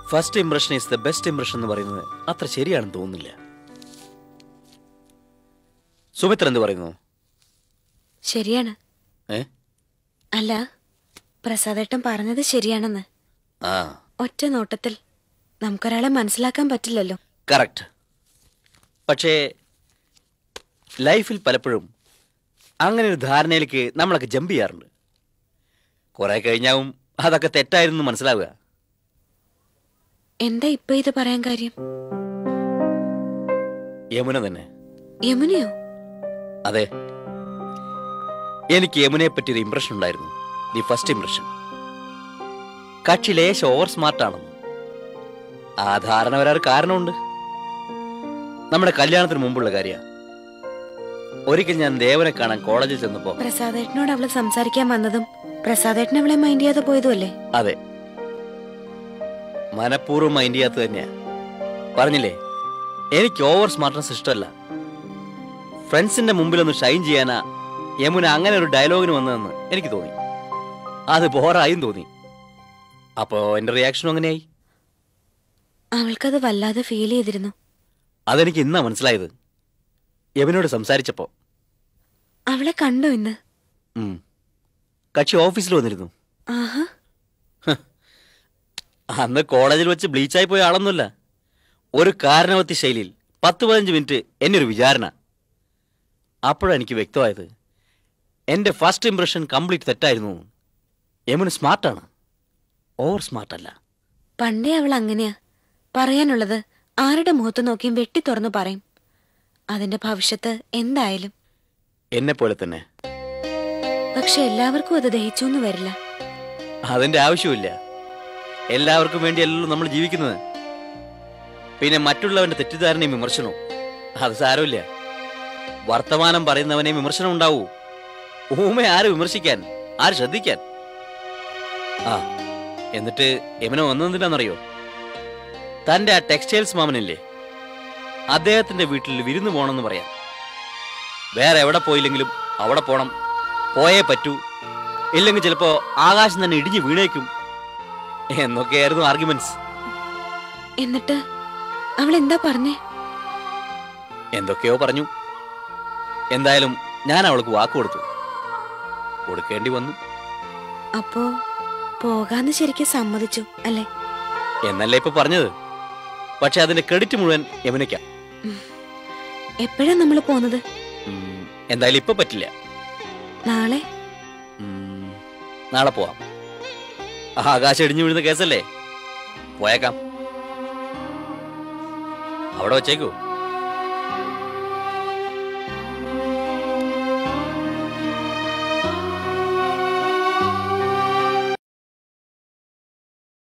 First impression is the best impression എന്ന് പറയുന്നത് അത്ര ശരിയാണെന്ന് തോന്നുന്നില്ല സുമിത്ര എന്ത് പറയുന്നു ശരിയാണ് ഏ അല്ല പ്രസാദേട്ടൻ പറഞ്ഞത് ശരിയാണെന്ന് ആ ഒറ്റ നോട്ടത്തിൽ നമുക്കൊരാളെ മനസ്സിലാക്കാൻ പറ്റില്ലല്ലോ കറക്റ്റ് പക്ഷേ ലൈഫിൽ പലപ്പോഴും അങ്ങനെ ഒരു ധാരണയിലേക്ക് നമ്മളൊക്കെ ജമ്പ് ചെയ്യാറുണ്ട് കുറെ കഴിഞ്ഞാവും അതൊക്കെ തെറ്റായിരുന്നു എന്ന് മനസ്സിലാവുക എന്താ ഇപ്പൊ ഇത് പറയാൻ കാര്യം യമുന തന്നെ യമുനയോ അതെ എനിക്ക് യമുനയെ പറ്റി ഒരു ഇംപ്രഷൻ ഉണ്ടായിരുന്നു ദി ഫസ്റ്റ് ഇംപ്രഷൻ കക്ഷി ലേശം ഓവർ സ്മാർട്ടാണെന്ന് ആ ധാരണ വരാറ് കാരണമുണ്ട് നമ്മുടെ കല്യാണത്തിന് മുമ്പുള്ള കാര്യ ഒരിക്കൽ ഞാൻ ദേവനെ കാണാൻ കോളേജിൽ ചെന്നപ്പോ പ്രസാദേട്ടനോട് അവള് സംസാരിക്കാൻ വന്നതും പ്രസാദേട്ടൻ അവളെ മൈൻഡ് ചെയ്യാതെ പോയതും അല്ലേ അതെ മനഃപൂർവ്വം മൈൻഡ് ചെയ്യാത്ത തന്നെയാ പറഞ്ഞില്ലേ എനിക്ക് ഓവർ സ്മാർട്ട്നെസ് ഇഷ്ടമല്ല ഫ്രണ്ട്സിന്റെ മുമ്പിൽ ഒന്ന് ഷൈൻ ചെയ്യാനാ യമുന അങ്ങനെ ഒരു ഡയലോഗിന് വന്നതെന്ന് എനിക്ക് തോന്നി അത് ബോറായും തോന്നി അപ്പോ എന്റെ റിയാക്ഷനും അങ്ങനെയായി അവൾക്കത് വല്ലാതെ ഫീൽ ചെയ്തിരുന്നു അതെനിക്ക് ഇന്നാ മനസ്സിലായത് യമുനോട് സംസാരിച്ചപ്പോ അവളെ കണ്ടോ ഇന്ന് ഉം. കക്ഷി ഓഫീസിൽ വന്നിരുന്നു ആഹാ അന്ന് കോളേജിൽ വെച്ച് ബ്ലീച്ചായി പോയ ആളൊന്നുമല്ല ഒരു കാരണവത്തി ശൈലിയിൽ പത്ത് പതിനഞ്ച് മിനിറ്റ് എന്നെ ഒരു വിചാരണ അപ്പോഴാണ് എനിക്ക് വ്യക്തമായത് എൻ്റെ ഫസ്റ്റ് ഇംപ്രഷൻ കംപ്ലീറ്റ് തെറ്റായിരുന്നു യമുന സ്മാർട്ടാണ് ഓവർ സ്മാർട്ടല്ല പണ്ടേ അവൾ അങ്ങനെയാ പറയാനുള്ളത് ആരുടെ മുഖത്ത് നോക്കിയും വെട്ടി തുറന്നു പറയും അതിന്റെ ഭവിഷ്യത്ത് എന്തായാലും എന്നെ പോലെ തന്നെ പക്ഷെ എല്ലാവർക്കും അത് ദഹിച്ചൊന്നും വരില്ല അതിൻ്റെ ആവശ്യമില്ല എല്ലാവർക്കും വേണ്ടിയല്ലല്ലോ നമ്മൾ ജീവിക്കുന്നത് പിന്നെ മറ്റുള്ളവന്റെ തെറ്റിദ്ധാരണയും വിമർശനവും അത് സാരമില്ല വർത്തമാനം പറയുന്നവനെ വിമർശനം ഉണ്ടാവൂ ഊമ ആര് വിമർശിക്കാൻ ആര് ശ്രദ്ധിക്കാൻ ആ എന്നിട്ട് യമന വന്നതെന്തിനാണെന്നറിയോ തന്റെ ആ ടെക്സ്റ്റൈൽസ് മാമനില്ലേ അദ്ദേഹത്തിന്റെ വീട്ടിൽ വിരുന്ന് പോകണമെന്ന് പറയാം വേറെ എവിടെ പോയില്ലെങ്കിലും അവിടെ പോണം പോയേ പറ്റൂ ഇല്ലെങ്കിൽ ചിലപ്പോ ആകാശം തന്നെ ഇടിഞ്ഞു വീണേക്കും എന്നൊക്കെയായിരുന്നു ആർഗ്യുമെന്റ്സ് എന്നിട്ട് അവൾ എന്താ പറഞ്ഞേ എന്തൊക്കെയോ പറഞ്ഞു എന്തായാലും ഞാൻ അവൾക്ക് വാക്ക് കൊടുത്തു കൊടുക്കേണ്ടി വന്നു അപ്പോ പോകാന്ന് ശരിക്കും സമ്മതിച്ചു അല്ലേ എന്നല്ലേ ഇപ്പൊ പറഞ്ഞത് പക്ഷെ അതിന്റെ ക്രെഡിറ്റ് മുഴുവൻ യമുനയ്ക്കാം എപ്പോഴാ നമ്മൾ പോന്നത് ഉം, എന്തായാലും ഇപ്പൊ പറ്റില്ല നാളെ ഉം, നാളെ പോവാം ആകാശം ഇടിഞ്ഞു വീഴുന്ന കേസല്ലേ പോയേക്കാം അവിടെ വച്ചേക്കൂ